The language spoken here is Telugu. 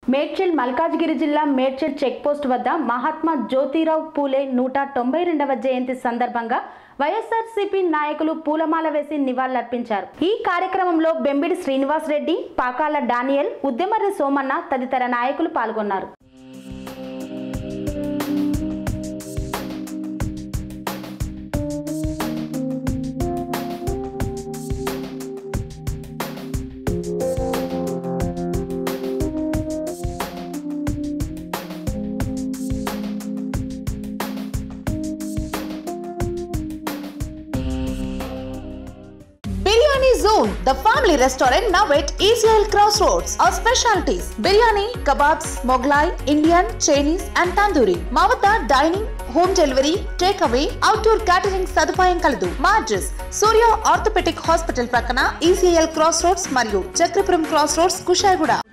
మేడ్చల్ మల్కాజ్గిరి జిల్లా మేడ్చల్ చెక్పోస్ట్ వద్ద మహాత్మా జ్యోతిరావు పూలే నూట తొంభై రెండవ జయంతి సందర్భంగా వైఎస్ఆర్సీపీ నాయకులు పూలమాల వేసి నివాళులర్పించారు ఈ కార్యక్రమంలో బెంబిడి శ్రీనివాస్ రెడ్డి పాకాల డానియల్ ఉద్యమర్రి సోమన్న తదితర నాయకులు పాల్గొన్నారు Biryani Zone, the family restaurant now at ECL Crossroads. Our specialties biryani, kebabs, Moglai, Indian, Chinese, and tandoori. మా వద్ద dining home delivery take away outdoor catering సదుపాయం కలదు మా అడ్రస్ సూర్య ఆర్థోపెటిక్ హాస్పిటల్ ప్రక్కన ఈసీఎల్ క్రాస్ రోడ్స్ మరియు చక్రపురం క్రాస్ రోడ్స్ కుషాయిగూడ